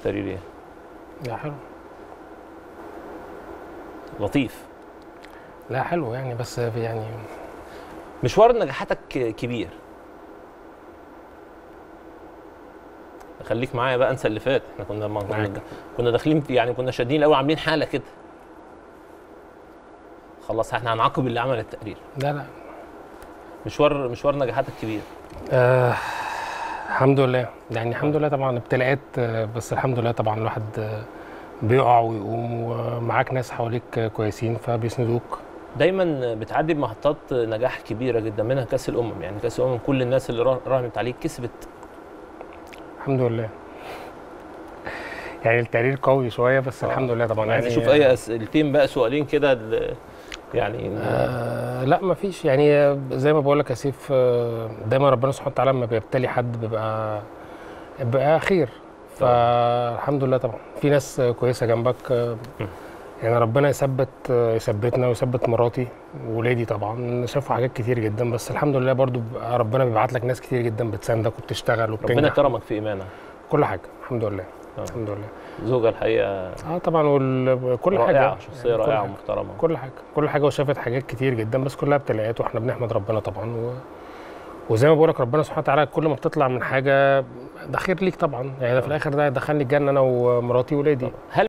التقرير ايه لا حلو لطيف لا حلو يعني بس يعني مشوار نجاحاتك كبير خليك معايا بقى انسى اللي فات احنا كنا ما كنا, معاك. كنا داخلين في يعني كنا شادين الاول عاملين حاله كده خلاص احنا هنعاقب اللي عمل التقرير لا لا مشوار مشوار نجاحاتك كبير آه الحمد لله يعني الحمد لله طبعا ابتلاءات آه، بس الحمد لله طبعا الواحد آه، بيقع ويقوم ومعاك ناس حواليك آه، كويسين فبيسندوك دايما بتعدي بمحطات نجاح كبيره جدا منها كاس الامم يعني كاس الامم كل الناس اللي را- راهنت عليك كسبت الحمد لله يعني التقرير قوي شويه بس آه. الحمد لله طبعا عايز يعني اشوف اي اسئلتين بقى سؤالين كده ال- يعني آه لا ما فيش يعني زي ما بقول لك يا سيف آه، دايما ربنا سبحانه وتعالى لما بيبتلي حد بيبقى بيبقى خير فالحمد لله طبعا في ناس كويسه جنبك آه، يعني ربنا يثبت آه، يثبتنا ويثبت مراتي وولادي طبعا شافوا حاجات كتير جدا بس الحمد لله برضو بيبقى ربنا بيبعت لك ناس كتير جدا بتساندك وبتشتغل ربنا وبتنجح كرمك في ايمانك كل حاجه الحمد لله آه. الحمد لله زوجة الحقيقه اه طبعا وكل حاجه رائعه شخصيه يعني كل رائعه حاجة. ومحترمه كل حاجه كل حاجه وشافت حاجات كتير جدا بس كلها ابتلاءات واحنا بنحمد ربنا طبعا و... وزي ما بقول لك ربنا سبحانه وتعالى كل ما بتطلع من حاجه ده خير ليك طبعا يعني ده في الاخر ده دخلني الجنه انا ومراتي وولادي هل